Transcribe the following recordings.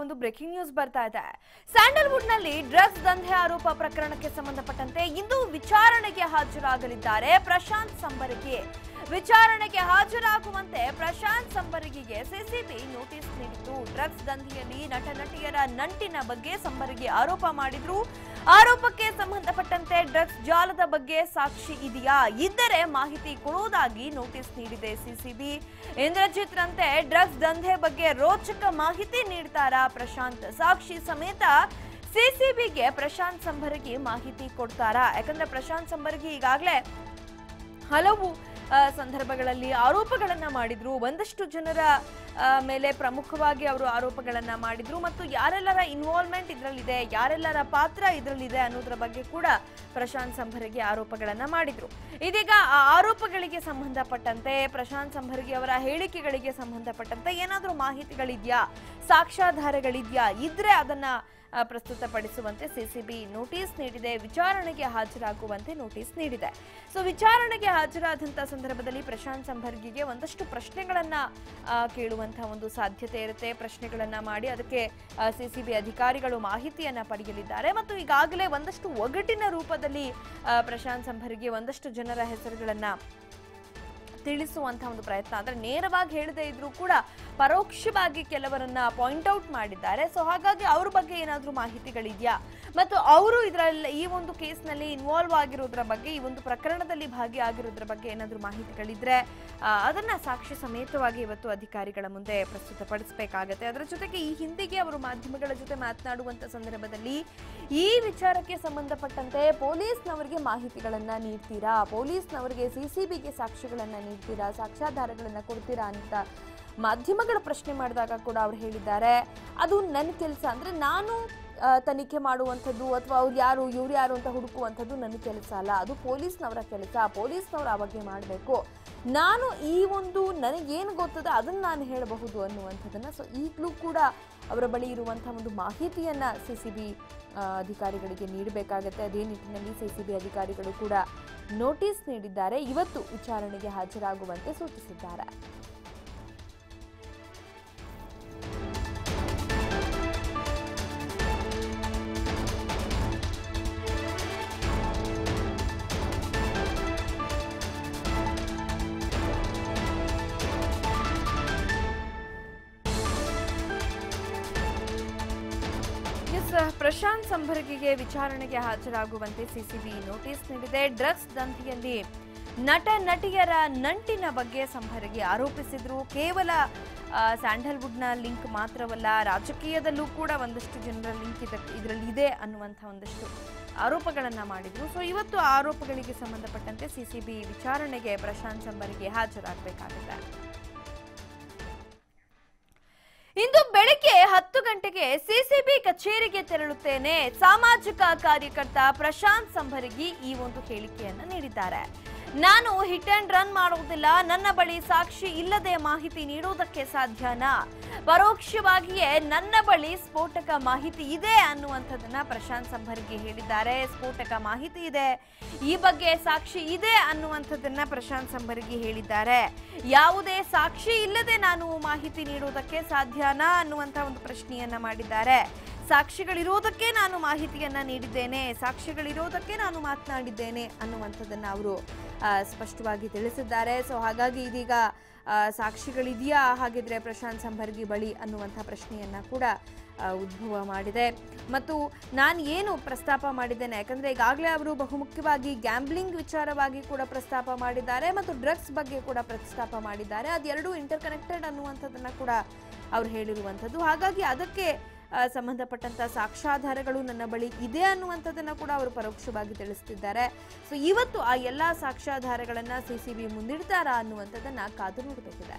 ಒಂದು breaking news ಬರ್ತಾ ಇದೆ ಸ್ಯಾಂಡಲ್ವುಡ್ ನಲ್ಲಿ ಡ್ರಗ್ಸ್ ದಂಧೆ ಆರೋಪ ಪ್ರಕರಣಕ್ಕೆ ಸಂಬಂಧಪಟ್ಟಂತೆ ಇಂದು ವಿಚಾರಣೆಗೆ ಹಾಜರಾಗಲಿದ್ದಾರೆ ಪ್ರಶಾಂತ್ ಸಂಬರಗಿ ವಿಚಾರಣೆಗೆ ಹಾಜರಾಗುವಂತೆ ಪ್ರಶಾಂತ್ ಸಂಬರಗಿಗೆ ಸಿಸಿಬಿ ನೋಟಿಸ್ ನೀಡಿತು ಡ್ರಗ್ಸ್ ದಂಧೆಯಲ್ಲಿ ನಟ ನಟಿಯರ ನಂಟಿನ ಬಗ್ಗೆ ಸಂಬರಗಿ ಆರೋಪ ಮಾಡಿದ್ರು ಆರೋಪಕ್ಕೆ ಸಂಬಂಧಪಟ್ಟಂತೆ ಡ್ರಗ್ಸ್ ಜಾಲದ ಬಗ್ಗೆ ಸಾಕ್ಷಿ ಇದೆಯಾ ಇದ್ದರೆ ಮಾಹಿತಿ ಕೊಡುವುದಾಗಿ ನೋಟಿಸ್ ನೀಡಿದೆ ಸಿಸಿಬಿ ಇಂದ್ರಜಿತ್ ರಂತೆ ಡ್ರಗ್ಸ್ ದಂಧೆ ಬಗ್ಗೆ ರೋಚಕ ಮಾಹಿತಿ ನೀಡ್ತಾರಾ ಪ್ರಶಾಂತ್ ಸಾಕ್ಷಿ ಸಮೇತ ಸಿಸಿಬಿಗೆ ಪ್ರಶಾಂತ್ ಸಂಬರಗಿ ಮಾಹಿತಿ ಕೊಡ್ತಾರಾ ಯಾಕಂದ್ರೆ ಪ್ರಶಾಂತ್ ಸಂಬರಗಿ ಈಗಾಗಲೇ ಹಲವು ಆ, ಸಂದರ್ಭಗಳಲ್ಲಿ ಆರೋಪಗಳನ್ನ ಮಾಡಿದ್ರು ಒಂದಷ್ಟು ಜನರ ಆ, ಮೇಲೆ ಪ್ರಮುಖವಾಗಿ ಅವರು ಆರೋಪಗಳನ್ನ ಮಾಡಿದ್ರು ಮತ್ತು ಯಾರೆಲ್ಲರ ಇನ್ವಾಲ್ವ್ಮೆಂಟ್ ಇದರಲ್ಲಿದೆ ಯಾರೆಲ್ಲರ ಪಾತ್ರ ಇದರಲ್ಲಿದೆ ಅನ್ನೋದ್ರ ಬಗ್ಗೆ ಕೂಡ ಪ್ರಶಾಂತ್ ಸಂಭರಗಿ ಆರೋಪಗಳನ್ನ ಮಾಡಿದ್ರು ಇದೀಗ ಆ ಆರೋಪಗಳಿಗೆ ಸಂಬಂಧಪಟ್ಟಂತೆ ಪ್ರಶಾಂತ್ ಸಂಭರಗಿ ಅವರ ಹೇಳಿಕೆಗಳಿಗೆ ಸಂಬಂಧಪಟ್ಟಂತೆ ಏನಾದರೂ ಮಾಹಿತಿಗಳಿದ್ಯಾ ಸಾಕ್ಷ್ಯಾಧಾರಗಳಿದ್ಯಾ ಇದ್ರೆ ಅದನ್ನ ಆ, ಪ್ರಸ್ತುತಪಡಿಸುವಂತೆ ಸಿಸಿಬಿ ನೋಟಿಸ್ ನೀಡಿದೆ ವಿಚಾರಣೆಗೆ ಹಾಜರಾಗುವಂತೆ ನೋಟಿಸ್ ನೀಡಿದೆ ಸೊ ವಿಚಾರಣೆಗೆ ಹಾಜರಾದಂತ ಸಂದರ್ಭದಲ್ಲಿ ಪ್ರಶಾಂತ್ ಸಂಭರ್ಗಿಗೆ ಒಂದಷ್ಟು ಪ್ರಶ್ನೆಗಳನ್ನ ಆ, ಕೇಳುವಂತಹ ಒಂದು ಸಾಧ್ಯತೆ ಇರುತ್ತೆ ಪ್ರಶ್ನೆಗಳನ್ನ ಮಾಡಿ ಅದಕ್ಕೆ ಸಿಸಿಬಿ ಅಧಿಕಾರಿಗಳು ಮಾಹಿತಿಯನ್ನ ಪಡೆಯಲಿದ್ದಾರೆ ಮತ್ತು ಈಗಾಗಲೇ ಒಂದಷ್ಟು ಒಗಟಿನ ರೂಪದಲ್ಲಿ ಆ, ಪ್ರಶಾಂತ್ ಸಂಭರ್ಗಿ ಒಂದಷ್ಟು ಜನರ ಹೆಸರುಗಳನ್ನ ತಿಳಿಸುವಂತಹ ಒಂದು ಪ್ರಯತ್ನ ಅಂದ್ರೆ ನೇರವಾಗಿ ಹೇಳದೇ ಇದ್ರೂ ಕೂಡ ಪರೋಕ್ಷವಾಗಿ ಕೆಲವರನ್ನ ಪಾಯಿಂಟ್ ಔಟ್ ಮಾಡಿದ್ದಾರೆ ಸೊ ಹಾಗಾಗಿ ಅವ್ರ ಬಗ್ಗೆ ಏನಾದ್ರೂ ಮಾಹಿತಿಗಳಿದೆಯಾ ಮತ್ತು ಅವರು ಇದರಲ್ಲಿ ಈ ಒಂದು ಕೇಸ್ನಲ್ಲಿ ಇನ್ವಾಲ್ವ್ ಆಗಿರೋದ್ರ ಬಗ್ಗೆ ಈ ಒಂದು ಪ್ರಕರಣದಲ್ಲಿ ಭಾಗಿಯಾಗಿರೋದ್ರ ಬಗ್ಗೆ ಏನಾದ್ರೂ ಮಾಹಿತಿಗಳಿದ್ರೆ ಆ, ಅದನ್ನ ಸಾಕ್ಷಿ ಸಮೇತವಾಗಿ ಇವತ್ತು ಅಧಿಕಾರಿಗಳ ಮುಂದೆ ಪ್ರಸ್ತುತಪಡಿಸಬೇಕಾಗತ್ತೆ ಅದರ ಜೊತೆಗೆ ಈ ಹಿಂದಿಗೆ ಅವರು ಮಾಧ್ಯಮಗಳ ಜೊತೆ ಮಾತನಾಡುವಂತ ಸಂದರ್ಭದಲ್ಲಿ ಈ ವಿಚಾರಕ್ಕೆ ಸಂಬಂಧಪಟ್ಟಂತೆ ಪೊಲೀಸ್ನವರಿಗೆ ಮಾಹಿತಿಗಳನ್ನ ನೀಡ್ತೀರಾ ಪೊಲೀಸ್ನವರಿಗೆ ಸಿಸಿಬಿಗೆ ಸಾಕ್ಷಿಗಳನ್ನ ನೀಡ್ತೀರಾ ಸಾಕ್ಷ್ಯಾಧಾರಗಳನ್ನ ಕೊಡ್ತೀರಾ ಅಂತ ಮಾಧ್ಯಮಗಳ ಪ್ರಶ್ನೆ ಮಾಡಿದಾಗ ಕೂಡ ಅವ್ರು ಹೇಳಿದ್ದಾರೆ ಅದು ನನ್ನ ಕೆಲಸ ಅಂದ್ರೆ ನಾನು ಆ, ತನಿಖೆ ಮಾಡುವಂಥದ್ದು ಅಥವಾ ಅವ್ರು ಯಾರು ಇವ್ರು ಯಾರು ಅಂತ ಹುಡುಕುವಂಥದ್ದು ನನ್ನ ಕೆಲಸ ಅಲ್ಲ ಅದು ಪೊಲೀಸ್ನವರ ಕೆಲಸ ಪೊಲೀಸ್ನವರು ಆ ಬಗ್ಗೆ ಮಾಡಬೇಕು ನಾನು ಈ ಒಂದು ನನಗೇನು ಗೊತ್ತದ ಅದನ್ನು ನಾನು ಹೇಳಬಹುದು ಅನ್ನುವಂಥದ್ದನ್ನು ಸೊ ಈಗಲೂ ಕೂಡ ಅವರ ಬಳಿ ಇರುವಂಥ ಒಂದು ಮಾಹಿತಿಯನ್ನು ಸಿ ಸಿ ಬಿ ಅಧಿಕಾರಿಗಳಿಗೆ ನೀಡಬೇಕಾಗತ್ತೆ ಅದೇ ನಿಟ್ಟಿನಲ್ಲಿ ಸಿ ಸಿ ಬಿ ಅಧಿಕಾರಿಗಳು ಕೂಡ ನೋಟಿಸ್ ನೀಡಿದ್ದಾರೆ ಇವತ್ತು ವಿಚಾರಣೆಗೆ ಹಾಜರಾಗುವಂತೆ ಸೂಚಿಸಿದ್ದಾರೆ ಎಸ್ ಪ್ರಶಾಂತ್ ಸಂಭರ್ಗಿಗೆ ವಿಚಾರಣೆಗೆ ಹಾಜರಾಗುವಂತೆ ಸಿಸಿಬಿ ನೋಟಿಸ್ ನೀಡಿದೆ ಡ್ರಗ್ಸ್ ದಂಧೆಯಲ್ಲಿ ನಟ ನಟಿಯರ ನಂಟಿನ ಬಗ್ಗೆ ಸಂಭರ್ಗಿ ಆರೋಪಿಸಿದ್ರು ಕೇವಲ ಆ, ಸ್ಯಾಂಡಲ್ವುಡ್ನ ಲಿಂಕ್ ಮಾತ್ರವಲ್ಲ ರಾಜಕೀಯದಲ್ಲೂ ಕೂಡ ಒಂದಷ್ಟು ಜನರ ಲಿಂಕ್ ಇದರಲ್ಲಿ ಇದೆ ಅನ್ನುವಂಥ ಒಂದಷ್ಟು ಆರೋಪಗಳನ್ನ ಮಾಡಿದ್ರು ಸೊ ಇವತ್ತು ಆ ಆರೋಪಗಳಿಗೆ ಸಂಬಂಧಪಟ್ಟಂತೆ ಸಿಸಿಬಿ ವಿಚಾರಣೆಗೆ ಪ್ರಶಾಂತ್ ಸಂಭರ್ಗಿ ಹಾಜರಾಗಬೇಕಾಗುತ್ತೆ ಇಂದು ಬೆಳಿಗ್ಗೆ ಹತ್ತು ಗಂಟೆಗೆ ಸಿಸಿಬಿ ಕಚೇರಿಗೆ ತೆರಳುತ್ತೇನೆ ಸಾಮಾಜಿಕ ಕಾರ್ಯಕರ್ತ ಪ್ರಶಾಂತ್ ಸಂಭರಗಿ ಈ ಒಂದು ಹೇಳಿಕೆಯನ್ನ ನೀಡಿದ್ದಾರೆ ನಾನು ಹಿಟ್ ಅಂಡ್ ರನ್ ಮಾಡುವುದಿಲ್ಲ ನನ್ನ ಬಳಿ ಸಾಕ್ಷಿ ಇಲ್ಲದೆ ಮಾಹಿತಿ ನೀಡುವುದಕ್ಕೆ ಸಾಧ್ಯನಾ ಪರೋಕ್ಷವಾಗಿಯೇ ನನ್ನ ಬಳಿ ಸ್ಫೋಟಕ ಮಾಹಿತಿ ಇದೆ ಅನ್ನುವಂಥದ್ದನ್ನ ಪ್ರಶಾಂತ್ ಸಂಭರ್ಗಿ ಹೇಳಿದ್ದಾರೆ ಸ್ಫೋಟಕ ಮಾಹಿತಿ ಇದೆ ಈ ಬಗ್ಗೆ ಸಾಕ್ಷಿ ಇದೆ ಅನ್ನುವಂಥದ್ದನ್ನ ಪ್ರಶಾಂತ್ ಸಂಭರ್ಗಿ ಹೇಳಿದ್ದಾರೆ ಯಾವುದೇ ಸಾಕ್ಷಿ ಇಲ್ಲದೆ ನಾನು ಮಾಹಿತಿ ನೀಡುವುದಕ್ಕೆ ಸಾಧ್ಯನಾ ಅನ್ನುವಂಥ ಒಂದು ಪ್ರಶ್ನೆಯನ್ನ ಮಾಡಿದ್ದಾರೆ ಸಾಕ್ಷಿಗಳಿರೋದಕ್ಕೆ ನಾನು ಮಾಹಿತಿಯನ್ನ ನೀಡಿದ್ದೇನೆ ಸಾಕ್ಷಿಗಳಿರೋದಕ್ಕೆ ನಾನು ಮಾತನಾಡಿದ್ದೇನೆ ಅನ್ನುವಂಥದ್ದನ್ನ ಅವರು ಆ, ಸ್ಪಷ್ಟವಾಗಿ ತಿಳಿಸಿದ್ದಾರೆ ಸೊ ಹಾಗಾಗಿ ಇದೀಗ ಆ, ಸಾಕ್ಷಿಗಳಿದೆಯಾ ಹಾಗಿದ್ರೆ ಪ್ರಶಾಂತ್ ಸಂಭರ್ಗಿ ಬಳಿ ಅನ್ನುವಂಥ ಪ್ರಶ್ನೆಯನ್ನ ಕೂಡ ಆ, ಉದ್ಭವ ಮಾಡಿದೆ ಮತ್ತು ನಾನು ಏನು ಪ್ರಸ್ತಾಪ ಮಾಡಿದ್ದೇನೆ ಯಾಕಂದ್ರೆ ಈಗಾಗಲೇ ಅವರು ಬಹುಮುಖ್ಯವಾಗಿ ಗ್ಯಾಂಬ್ಲಿಂಗ್ ವಿಚಾರವಾಗಿ ಕೂಡ ಪ್ರಸ್ತಾಪ ಮಾಡಿದ್ದಾರೆ ಮತ್ತು ಡ್ರಗ್ಸ್ ಬಗ್ಗೆ ಕೂಡ ಪ್ರಸ್ತಾಪ ಮಾಡಿದ್ದಾರೆ ಅದೆರಡೂ ಇಂಟರ್ ಕನೆಕ್ಟೆಡ್ ಅನ್ನುವಂಥದ್ದನ್ನ ಕೂಡ ಅವ್ರು ಹೇಳಿರುವಂಥದ್ದು ಹಾಗಾಗಿ ಅದಕ್ಕೆ ಆ, ಸಂಬಂಧಪಟ್ಟಂತ ಸಾಕ್ಷ್ಯಾಧಾರಗಳು ನನ್ನ ಬಳಿ ಇದೆ ಅನ್ನುವಂಥದ್ದನ್ನ ಕೂಡ ಅವರು ಪರೋಕ್ಷವಾಗಿ ತಿಳಿಸ್ತಿದ್ದಾರೆ ಸೊ ಇವತ್ತು ಆ ಎಲ್ಲಾ ಸಾಕ್ಷ್ಯಾಧಾರಗಳನ್ನ ಸಿಸಿಬಿ ಮುಂದಿಡ್ತಾರಾ ಅನ್ನುವಂಥದ್ದನ್ನ ಕಾದು ನೋಡಬೇಕಿದೆ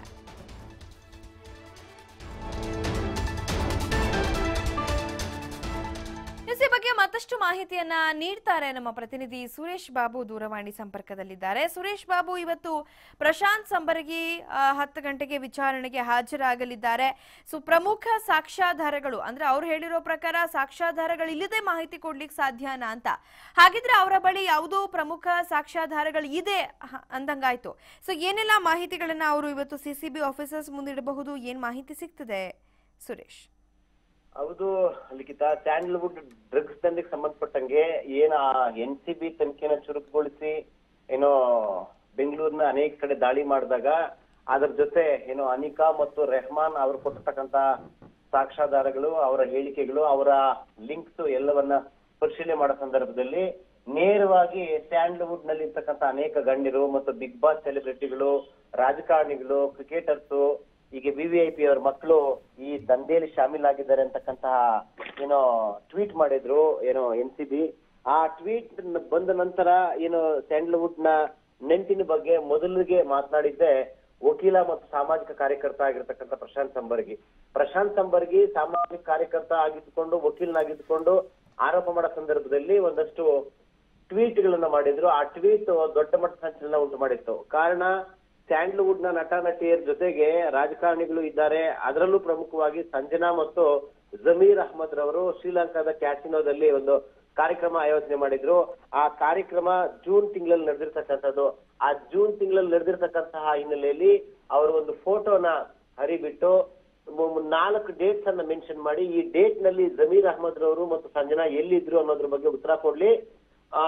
ಎಸ್, ಈ ಬಗ್ಗೆ ಮತ್ತಷ್ಟು ಮಾಹಿತಿಯನ್ನ ನೀಡ್ತಾರೆ ನಮ್ಮ ಪ್ರತಿನಿಧಿ ಸುರೇಶ್ ಬಾಬು ದೂರವಾಣಿ ಸಂಪರ್ಕದಲ್ಲಿದ್ದಾರೆ ಸುರೇಶ್ ಬಾಬು ಇವತ್ತು ಪ್ರಶಾಂತ್ ಸಂಬರಗಿ ಆ, ಹತ್ತು ಗಂಟೆಗೆ ವಿಚಾರಣೆಗೆ ಹಾಜರಾಗಲಿದ್ದಾರೆ ಸೊ ಪ್ರಮುಖ ಸಾಕ್ಷ್ಯಾಧಾರಗಳು ಅಂದ್ರೆ ಅವ್ರು ಹೇಳಿರೋ ಪ್ರಕಾರ ಸಾಕ್ಷ್ಯಾಧಾರಗಳು ಇಲ್ಲದೆ ಮಾಹಿತಿ ಕೊಡ್ಲಿಕ್ಕೆ ಸಾಧ್ಯನಾ ಅಂತ ಹಾಗಿದ್ರೆ ಅವರ ಬಳಿ ಯಾವುದೋ ಪ್ರಮುಖ ಸಾಕ್ಷ್ಯಾಧಾರಗಳು ಇದೆ ಹ- ಅಂದಂಗಾಯ್ತು ಸೊ ಏನೆಲ್ಲ ಮಾಹಿತಿಗಳನ್ನ ಅವರು ಇವತ್ತು ಸಿಸಿಬಿ ಆಫೀಸರ್ಸ್ ಮುಂದಿಡಬಹುದು ಏನ್ ಮಾಹಿತಿ ಸಿಗ್ತದೆ ಸುರೇಶ್ ಹೌದು ಲಿಖಿತ ಸ್ಯಾಂಡಲ್ವುಡ್ ಡ್ರಗ್ಸ್ ದಂಧೆಗೆ ಸಂಬಂಧಪಟ್ಟಂಗೆ ಏನ ಎನ್ ಸಿ ಬಿ ತನಿಖೆನ ಚುರುಕುಗೊಳಿಸಿ ಏನೋ ಬೆಂಗಳೂರಿನ ಅನೇಕ ಕಡೆ ದಾಳಿ ಮಾಡಿದಾಗ ಅದರ ಜೊತೆ ಏನೋ ಅನಿಕಾ ಮತ್ತು ರೆಹಮಾನ್ ಅವರು ಕೊಟ್ಟಿರ್ತಕ್ಕಂತ ಸಾಕ್ಷ್ಯಾಧಾರಗಳು ಅವರ ಹೇಳಿಕೆಗಳು ಅವರ ಲಿಂಕ್ಸ್ ಎಲ್ಲವನ್ನ ಪರಿಶೀಲನೆ ಮಾಡೋ ಸಂದರ್ಭದಲ್ಲಿ ನೇರವಾಗಿ ಸ್ಯಾಂಡಲ್ವುಡ್ ನಲ್ಲಿ ಇರ್ತಕ್ಕಂಥ ಅನೇಕ ಗಣ್ಯರು ಮತ್ತು ಬಿಗ್ ಬಾಸ್ ಸೆಲೆಬ್ರಿಟಿಗಳು ರಾಜಕಾರಣಿಗಳು ಕ್ರಿಕೆಟರ್ಸ್ ಈಗ ವಿ ವಿ ಐ ಪಿ ಅವ್ರ ಮಕ್ಕಳು ಈ ದಂಧೆಯಲ್ಲಿ ಶಾಮೀಲಾಗಿದ್ದಾರೆ ಅಂತಕ್ಕಂತಹ ಏನೋ ಟ್ವೀಟ್ ಮಾಡಿದ್ರು ಏನೋ ಎನ್ ಸಿ ಬಿ ಆ ಟ್ವೀಟ್ ಬಂದ ನಂತರ ಏನು ಸ್ಯಾಂಡಲ್ವುಡ್ ನ ನೆಂಟಿನ ಬಗ್ಗೆ ಮೊದಲಿಗೆ ಮಾತನಾಡಿದ್ದೆ ವಕೀಲ ಮತ್ತು ಸಾಮಾಜಿಕ ಕಾರ್ಯಕರ್ತ ಆಗಿರ್ತಕ್ಕಂಥ ಪ್ರಶಾಂತ್ ಸಂಬರ್ಗಿ ಪ್ರಶಾಂತ್ ಸಂಬರ್ಗಿ ಸಾಮಾಜಿಕ ಕಾರ್ಯಕರ್ತ ಆಗಿದ್ದುಕೊಂಡು ವಕೀಲನಾಗಿದ್ದುಕೊಂಡು ಆರೋಪ ಮಾಡೋ ಸಂದರ್ಭದಲ್ಲಿ ಒಂದಷ್ಟು ಟ್ವೀಟ್ ಗಳನ್ನ ಮಾಡಿದ್ರು ಆ ಟ್ವೀಟ್ ದೊಡ್ಡ ಮಟ್ಟದ ಸಂಚಲನ ಉಂಟು ಮಾಡಿತ್ತು ಕಾರಣ ಸ್ಯಾಂಡಲ್ವುಡ್ ನ ನಟ ನಟಿಯರ ಜೊತೆಗೆ ರಾಜಕಾರಣಿಗಳು ಇದ್ದಾರೆ ಅದರಲ್ಲೂ ಪ್ರಮುಖವಾಗಿ ಸಂಜನಾ ಮತ್ತು ಜಮೀರ್ ಅಹಮದ್ ರವರು ಶ್ರೀಲಂಕಾದ ಕ್ಯಾಸಿನೋದಲ್ಲಿ ಒಂದು ಕಾರ್ಯಕ್ರಮ ಆಯೋಜನೆ ಮಾಡಿದ್ರು ಆ ಕಾರ್ಯಕ್ರಮ ಜೂನ್ ತಿಂಗಳಲ್ಲಿ ನಡೆದಿರ್ತಕ್ಕಂಥದ್ದು ಆ ಜೂನ್ ತಿಂಗಳಲ್ಲಿ ನಡೆದಿರ್ತಕ್ಕಂತಹ ಹಿನ್ನೆಲೆಯಲ್ಲಿ ಅವರು ಒಂದು ಫೋಟೋನ ಹರಿಬಿಟ್ಟು ಮು- ಮು- ನಾಲ್ಕು ಡೇಟ್ಸ್ ಅನ್ನ ಮೆನ್ಷನ್ ಮಾಡಿ ಈ ಡೇಟ್ ನಲ್ಲಿ ಜಮೀರ್ ಅಹಮದ್ ರವರು ಮತ್ತು ಸಂಜನಾ ಎಲ್ಲಿದ್ರು ಅನ್ನೋದ್ರ ಬಗ್ಗೆ ಉತ್ತರ ಕೊಡ್ಲಿ ಆ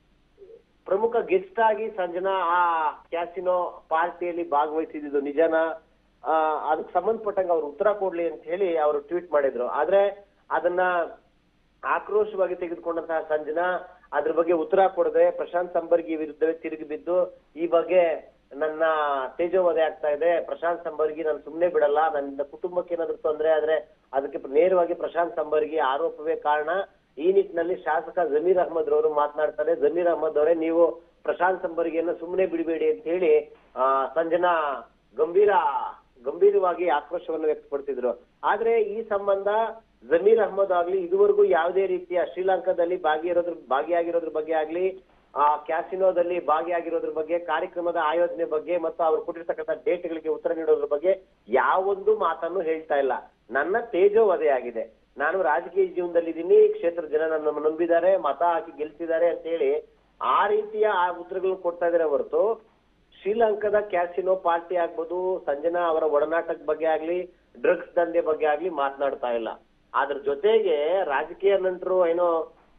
ಪ್ರಮುಖ ಗೆಸ್ಟ್ ಆಗಿ ಸಂಜನಾ ಆ ಕ್ಯಾಸಿನೋ ಪಾರ್ಟಿಯಲ್ಲಿ ಭಾಗವಹಿಸಿದ್ದು ನಿಜನ ಆ, ಅದಕ್ಕೆ ಸಂಬಂಧಪಟ್ಟಂಗೆ ಅವ್ರು ಉತ್ತರ ಕೊಡ್ಲಿ ಅಂತ ಹೇಳಿ ಅವರು ಟ್ವೀಟ್ ಮಾಡಿದ್ರು ಆದ್ರೆ ಅದನ್ನ ಆಕ್ರೋಶವಾಗಿ ತೆಗೆದುಕೊಂಡಂತಹ ಸಂಜನಾ ಅದ್ರ ಬಗ್ಗೆ ಉತ್ತರ ಕೊಡದೆ ಪ್ರಶಾಂತ್ ಸಂಬರ್ಗಿ ವಿರುದ್ಧವೇ ತಿರುಗಿ ಬಿದ್ದು ಈ ಬಗ್ಗೆ ನನ್ನ ತೇಜೋವಧೆ ಆಗ್ತಾ ಇದೆ ಪ್ರಶಾಂತ್ ಸಂಬರ್ಗಿ ನಾನು ಸುಮ್ನೆ ಬಿಡಲ್ಲ ನನ್ನ ಕುಟುಂಬಕ್ಕೆ ಏನಾದ್ರು ತೊಂದರೆ ಆದ್ರೆ ಅದಕ್ಕೆ ನೇರವಾಗಿ ಪ್ರಶಾಂತ್ ಸಂಬರ್ಗಿ ಆರೋಪವೇ ಕಾರಣ ಈ ನಿಟ್ಟಿನಲ್ಲಿ ಶಾಸಕ ಜಮೀರ್ ಅಹಮದ್ ರವರು ಮಾತನಾಡ್ತಾರೆ ಜಮೀರ್ ಅಹಮದ್ ಅವರೇ ನೀವು ಪ್ರಶಾಂತ್ ಸಂಬರ್ಗಿಯನ್ನ ಸುಮ್ಮನೆ ಬಿಡಬೇಡಿ ಅಂತ ಹೇಳಿ ಆ ಸಂಜನಾ ಗಂಭೀರ ಗಂಭೀರವಾಗಿ ಆಕ್ರೋಶವನ್ನು ವ್ಯಕ್ತಪಡಿಸಿದ್ರು ಆದ್ರೆ ಈ ಸಂಬಂಧ ಜಮೀರ್ ಅಹಮದ್ ಆಗ್ಲಿ ಇದುವರೆಗೂ ಯಾವುದೇ ರೀತಿಯ ಶ್ರೀಲಂಕಾದಲ್ಲಿ ಭಾಗಿಯಿರೋದ್ರ ಭಾಗಿಯಾಗಿರೋದ್ರ ಬಗ್ಗೆ ಆಗ್ಲಿ ಆ ಕ್ಯಾಸಿನೋದಲ್ಲಿ ಭಾಗಿಯಾಗಿರೋದ್ರ ಬಗ್ಗೆ ಕಾರ್ಯಕ್ರಮದ ಆಯೋಜನೆ ಬಗ್ಗೆ ಮತ್ತು ಅವ್ರು ಕೊಟ್ಟಿರ್ತಕ್ಕಂಥ ಡೇಟ್ಗಳಿಗೆ ಉತ್ತರ ನೀಡೋದ್ರ ಬಗ್ಗೆ ಯಾವೊಂದು ಮಾತನ್ನು ಹೇಳ್ತಾ ಇಲ್ಲ ನನ್ನ ತೇಜೋವಧೆ ಆಗಿದೆ ನಾನು ರಾಜಕೀಯ ಜೀವನದಲ್ಲಿ ಇದ್ದೀನಿ ಕ್ಷೇತ್ರದ ಜನ ನನ್ನನ್ನು ನಂಬಿದ್ದಾರೆ ಮತ ಹಾಕಿ ಗೆಲ್ಸಿದ್ದಾರೆ ಅಂತ ಹೇಳಿ ಆ ರೀತಿಯ ಆ ಉತ್ತರಗಳನ್ನು ಕೊಡ್ತಾ ಇದಾರೆ ಹೊರತು ಶ್ರೀಲಂಕಾದ ಕ್ಯಾಸಿನೋ ಪಾರ್ಟಿ ಆಗ್ಬೋದು ಸಂಜನಾ ಅವರ ಒಡನಾಟದ ಬಗ್ಗೆ ಆಗ್ಲಿ ಡ್ರಗ್ಸ್ ದಂಧೆ ಬಗ್ಗೆ ಆಗ್ಲಿ ಮಾತನಾಡ್ತಾ ಇಲ್ಲ ಅದ್ರ ಜೊತೆಗೆ ರಾಜಕೀಯ ನಂಟರು ಏನೋ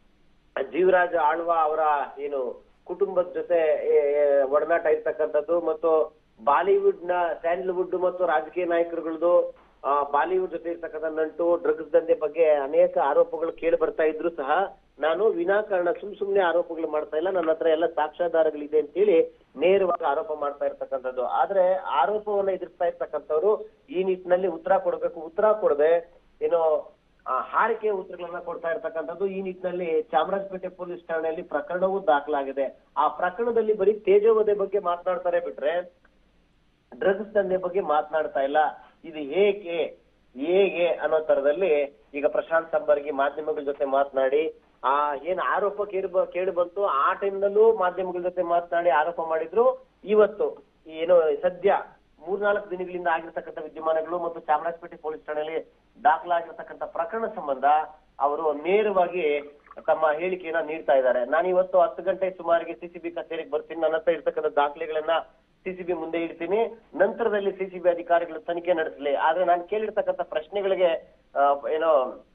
ಜೀವರಾಜ್ ಆಳ್ವ ಅವರ ಏನು ಕುಟುಂಬದ ಜೊತೆ ಏ, ಏ, ಒಡನಾಟ ಇರ್ತಕ್ಕಂಥದ್ದು ಮತ್ತು ಬಾಲಿವುಡ್ ನ ಸ್ಯಾಂಡಲ್ವುಡ್ ಮತ್ತು ರಾಜಕೀಯ ನಾಯಕರುಗಳದು ಆ, ಬಾಲಿವುಡ್ ಜೊತೆ ಇರ್ತಕ್ಕಂಥ ನಂಟು ಡ್ರಗ್ಸ್ ದಂಧೆ ಬಗ್ಗೆ ಅನೇಕ ಆರೋಪಗಳು ಕೇಳಿ ಬರ್ತಾ ಇದ್ರು ಸಹ ನಾನು ವಿನಾಕಾರಣ ಸುಮ್ ಸುಮ್ನೆ ಆರೋಪಗಳು ಮಾಡ್ತಾ ಇಲ್ಲ ನನ್ನ ಹತ್ರ ಎಲ್ಲ ಸಾಕ್ಷ್ಯಾಧಾರಗಳಿದೆ ಅಂತ ಹೇಳಿ ನೇರವಾಗಿ ಆರೋಪ ಮಾಡ್ತಾ ಇರ್ತಕ್ಕಂಥದ್ದು ಆದ್ರೆ ಆರೋಪವನ್ನ ಎದುರಿಸ್ತಾ ಇರ್ತಕ್ಕಂಥವ್ರು ಈ ನಿಟ್ಟಿನಲ್ಲಿ ಉತ್ತರ ಕೊಡಬೇಕು ಉತ್ತರ ಕೊಡದೆ ಏನೋ ಆ, ಹಾರಿಕೆ ಉತ್ತರಗಳನ್ನ ಕೊಡ್ತಾ ಇರ್ತಕ್ಕಂಥದ್ದು ಈ ನಿಟ್ಟಿನಲ್ಲಿ ಚಾಮರಾಜಪೇಟೆ ಪೊಲೀಸ್ ಠಾಣೆಯಲ್ಲಿ ಪ್ರಕರಣವೂ ದಾಖಲಾಗಿದೆ ಆ ಪ್ರಕರಣದಲ್ಲಿ ಬರೀ ತೇಜೋವಧೆ ಬಗ್ಗೆ ಮಾತನಾಡ್ತಾರೆ ಬಿಟ್ರೆ ಡ್ರಗ್ಸ್ ದಂಧೆ ಬಗ್ಗೆ ಮಾತನಾಡ್ತಾ ಇಲ್ಲ ಇದು ಹೇಗೆ ಹೇಗೆ ಅನ್ನೋ ತರದಲ್ಲಿ ಈಗ ಪ್ರಶಾಂತ್ ಸಂಬರ್ಗಿ ಮಾಧ್ಯಮಗಳ ಜೊತೆ ಮಾತನಾಡಿ ಆ ಏನ್ ಆರೋಪ ಕೇಳಿ ಬ- ಕೇಳಿ ಬಂತು ಆ ಟೈಮ್ನಲ್ಲೂ ಮಾಧ್ಯಮಗಳ ಜೊತೆ ಮಾತನಾಡಿ ಆರೋಪ ಮಾಡಿದ್ರು ಇವತ್ತು ಏನು ಸದ್ಯ ಮೂರ್ನಾಲ್ಕು ದಿನಗಳಿಂದ ಆಗಿರ್ತಕ್ಕಂಥ ವಿದ್ಯಮಾನಗಳು ಮತ್ತು ಚಾಮರಾಜಪೇಟೆ ಪೊಲೀಸ್ ಠಾಣೆಯಲ್ಲಿ ದಾಖಲಾಗಿರ್ತಕ್ಕಂಥ ಪ್ರಕರಣ ಸಂಬಂಧ ಅವರು ನೇರವಾಗಿ ತಮ್ಮ ಹೇಳಿಕೆಯನ್ನ ನೀಡ್ತಾ ಇದ್ದಾರೆ ನಾನು ಇವತ್ತು ಹತ್ತು ಗಂಟೆ ಸುಮಾರಿಗೆ ಸಿಸಿಬಿ ಕಚೇರಿಗೆ ಬರ್ತೀನಿ ನನ್ನ ಹತ್ರ ಇರ್ತಕ್ಕಂಥ ದಾಖಲೆಗಳನ್ನ ಸಿಸಿಬಿ ಮುಂದೆ ಇಡ್ತೀನಿ ನಂತರದಲ್ಲಿ ಸಿಸಿಬಿ ಅಧಿಕಾರಿಗಳು ತನಿಖೆ ನಡೆಸಲಿ ಆದ್ರೆ ನಾನು ಕೇಳಿರ್ತಕ್ಕಂಥ ಪ್ರಶ್ನೆಗಳಿಗೆ ಆ, ಏನೋ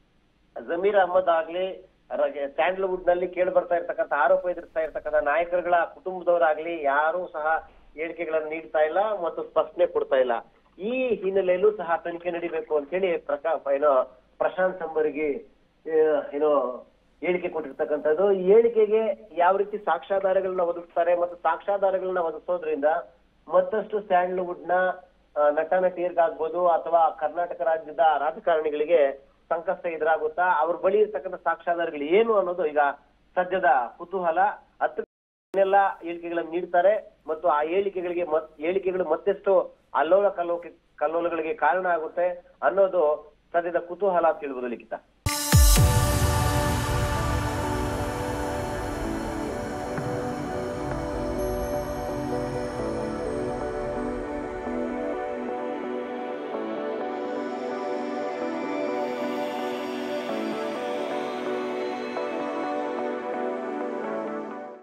ಜಮೀರ್ ಅಹಮದ್ ಆಗ್ಲಿ ರಗೆ- ಸ್ಯಾಂಡಲ್ವುಡ್ ನಲ್ಲಿ ಕೇಳಿ ಬರ್ತಾ ಇರ್ತಕ್ಕಂಥ ಆರೋಪ ಎದುರಿಸ್ತಾ ಇರ್ತಕ್ಕಂಥ ನಾಯಕರುಗಳ ಕುಟುಂಬದವರಾಗ್ಲಿ ಯಾರೂ ಸಹ ಹೇಳಿಕೆಗಳನ್ನು ನೀಡ್ತಾ ಇಲ್ಲ ಮತ್ತು ಸ್ಪಷ್ಟನೆ ಕೊಡ್ತಾ ಇಲ್ಲ ಈ ಹಿನ್ನೆಲೆಯಲ್ಲೂ ಸಹ ತನಿಖೆ ನಡಿಬೇಕು ಅಂತ ಹೇಳಿ ಪ್ರಕಾ ಏನೋ ಪ್ರಶಾಂತ್ ಸಂಬರ್ಗಿ ಆ, ಏನೋ ಹೇಳಿಕೆ ಕೊಟ್ಟಿರ್ತಕ್ಕಂಥದ್ದು ಈ ಹೇಳಿಕೆಗೆ ಯಾವ ರೀತಿ ಸಾಕ್ಷ್ಯಾಧಾರಗಳನ್ನ ಒದಗಿಸ್ತಾರೆ ಮತ್ತು ಸಾಕ್ಷ್ಯಾಧಾರಗಳನ್ನ ಒದಗಿಸೋದ್ರಿಂದ ಮತ್ತಷ್ಟು ಸ್ಯಾಂಡಲ್ವುಡ್ ನ ಆ, ನಟ ನಟಿಯರಿಗಾಗ್ಬೋದು ಅಥವಾ ಕರ್ನಾಟಕ ರಾಜ್ಯದ ರಾಜಕಾರಣಿಗಳಿಗೆ ಸಂಕಷ್ಟ ಎದುರಾಗುತ್ತಾ ಅವ್ರ ಬಳಿ ಇರ್ತಕ್ಕಂಥ ಸಾಕ್ಷ್ಯಾಧಾರಗಳು ಏನು ಅನ್ನೋದು ಈಗ ಸದ್ಯದ ಕುತೂಹಲ ಹತ್ತು ಏನೆಲ್ಲ ಹೇಳಿಕೆಗಳನ್ನು ನೀಡ್ತಾರೆ ಮತ್ತು ಆ ಹೇಳಿಕೆಗಳಿಗೆ ಮತ್ ಹೇಳಿಕೆಗಳು ಮತ್ತೆಷ್ಟು ಅಲ್ಲೋಲ ಕಲ್ಲೋಲ ಕಲ್ಲೋಲಗಳಿಗೆ ಕಾರಣ ಆಗುತ್ತೆ ಅನ್ನೋದು ಸದ್ಯದ ಕುತೂಹಲ ಅಂತ ಹೇಳ್ಬೋದು ಲಿಖಿತ